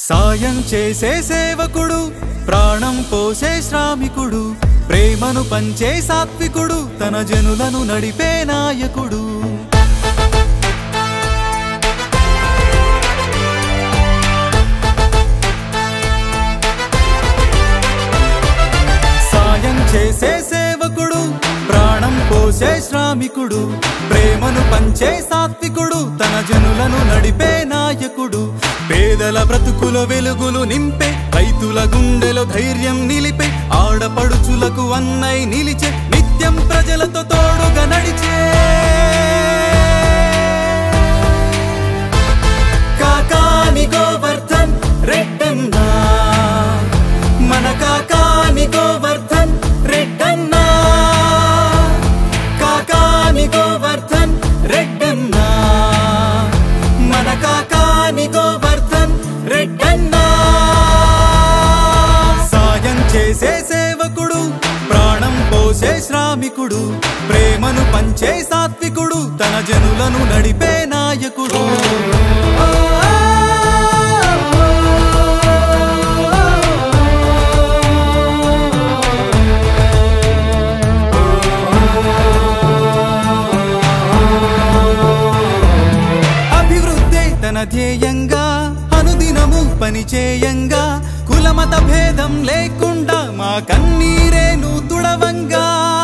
సాయం చేసే సేవకుడు ప్రాణం పోసే శ్రామికుడు ప్రేమను పంచే సాత్వికుడు తన జనులను నడిపే నాయకుడు సాయం చేసే సేవకుడు ప్రాణం పోసే శ్రామికుడు ప్రేమను పంచే సాత్వికుడు తన జనులను నడిపే నాయకుడు పేదల బ్రతుకుల వెలుగులు నింపే రైతుల గుండెలో ధైర్యం నిలిపే ఆడపడుచులకు అన్నై నిలిచే నిత్యం ప్రజలతో తోడుగా నడిచే కాకాని గోవర్ధన్ రెడ్డన్నా మన కాకాని గోవర్ధన్ రెడ్డన్నా కాకాని గోవర్ధన్ రెడ్డన్నా మన కాకాని గోవర్ధన్ రెడ్డన్నా సాయం చేసే సేవకుడు ప్రాణం పోసే శ్రామికుడు ప్రేమను పంచే సాత్వికుడు తన జనులను నడిపే నాయకుడు అభివృద్ధి తన ధ్యేయంగా అనుదినము పనిచేయంగా కులమత భేదం లేకుండా మా కన్నీరేను తుడవంగా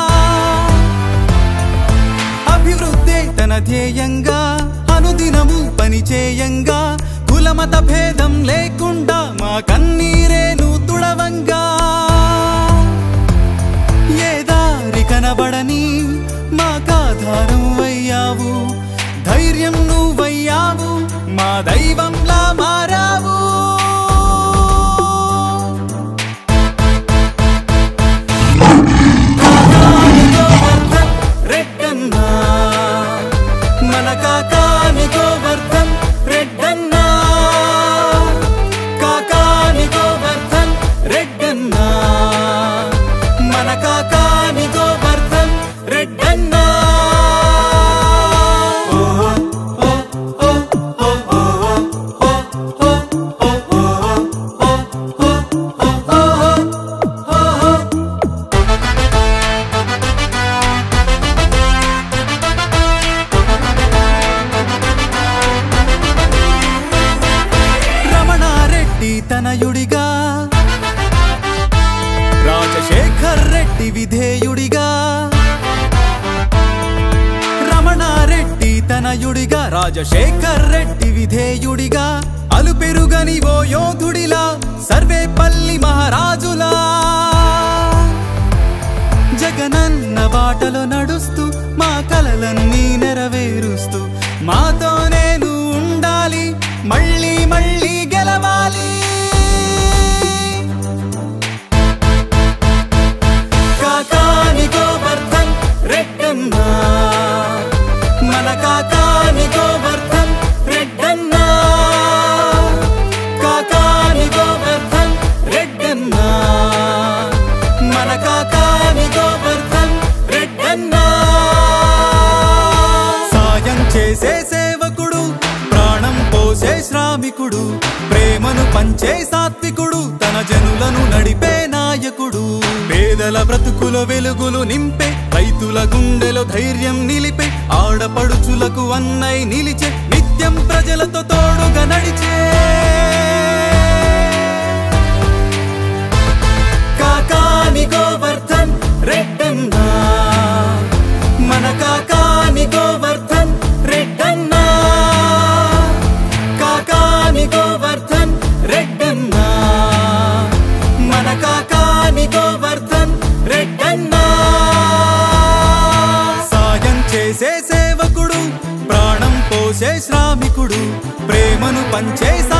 అభివృద్ధి తన ధ్యేయంగా అనుదినము పనిచేయంగా కులమత భేదం లేకుండా మా కన్నీరేను తుడవంగా ఏ దారి కనబడని మాకాధారం అయ్యావు ధైర్యం నువ్వయ్యావు మా దైవంలా మారావు కాకాని గోవర్ధన్ రెడ్డన్నా మన కాకాని గోవర్ధన్ రెడ్డన్నా కాకాని గోవర్ధన్ రెడ్డన్నా మన కాకాని గోవర్ధన్ రెడ్డన్నా రమణారెడ్డి తనయుడిగా రాజశేఖర్ రెడ్డి విధేయుడిగా రమణారెడ్డి తనయుడిగా రాజశేఖర్ రెడ్డి విధేయుడిగా అలుపెరుగని ఓ యోధుడిలా సర్వేపల్లి మహారాజులా జగనన్న బాటలో నడుస్తూ మా కలలన్నీ నెరవేరుస్తూ మాతో నేను ఉండాలి మళ్ళీ మళ్ళీ గెలవాలి కాకాని గోవర్ధన్ రెడ్డన్నా మన కాకాని గోవర్ధన్ రెడ్డన్నా కాకాని గోవర్ధన్ రెడ్డన్నా మన కాకాని గోవర్ధన్ రెడ్డన్నా సాయం చేసే సేవకుడు ప్రాణం పోసే శ్రామికుడు ప్రేమను పంచే సాత్వికుడు తన జనులను నడిపే నాయకుడు పేదల బ్రతుకుల వెలుగులు నింపే రైతుల గుండెలో ధైర్యం నిలిపే ఆడపడుచులకు అన్నై నిలిచే నిత్యం ప్రజలతో తోడుగా నడిచే కాకాని గోవర్ధన్ రెడ్డన్నా మన కాకాని గోవర్ధన్ రెడ్డన్నా కాకాని గోవర్ధన్ రెడ్డన్నా మన కాకాని గోవర్ధన్ రెడ్డన్నా సాయం చేసే సేవకుడు ప్రాణం పోసే శ్రామికుడు ప్రేమను పంచే